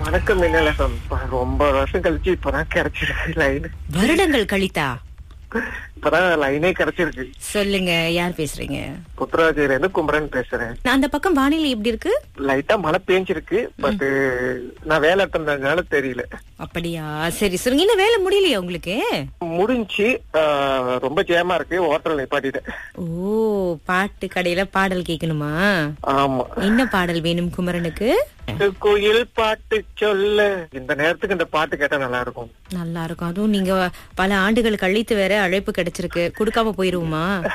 வணக்கம் மின்னலசம் ரொம்ப வருஷம் கழிச்சு இப்பதான் கிடைச்சிருக்கு லைன் வருடங்கள் கழித்தா இப்பதான் லைனே கிடைச்சிருக்கு சொல்லுங்க யார் பேசுறீங்க புத்ராஜில இருந்து குமரன் பேசுறேன் நான் அந்த பக்கம் வானிலை எப்படி இருக்கு லைட்டா மழை பேஞ்சிருக்கு பட் நான் வேலை இருந்ததுனால தெரியல அப்படியா சரி சொல்லுங்க இன்னும் வேலை முடியலையா உங்களுக்கு முடிஞ்சு ஆஹ், ரொம்ப ஜேமா இருக்கு ஹோட்டல் நிப்பாட்டிட்டேன் ஓ பாட்டு கடையில பாடல் கேட்கணுமா ஆமா என்ன பாடல் வேணும் குமரனுக்கு குயில் பாட்டு சொல்ல இந்த நேரத்துக்கு இந்த பாட்டு கேட்டா நல்லா இருக்கும் நல்லா இருக்கும் அதுவும் நீங்க பல ஆண்டுகள் கழித்து வேற அழைப்பு கிடைச்சிருக்கு கொடுக்காம போயிருவோமா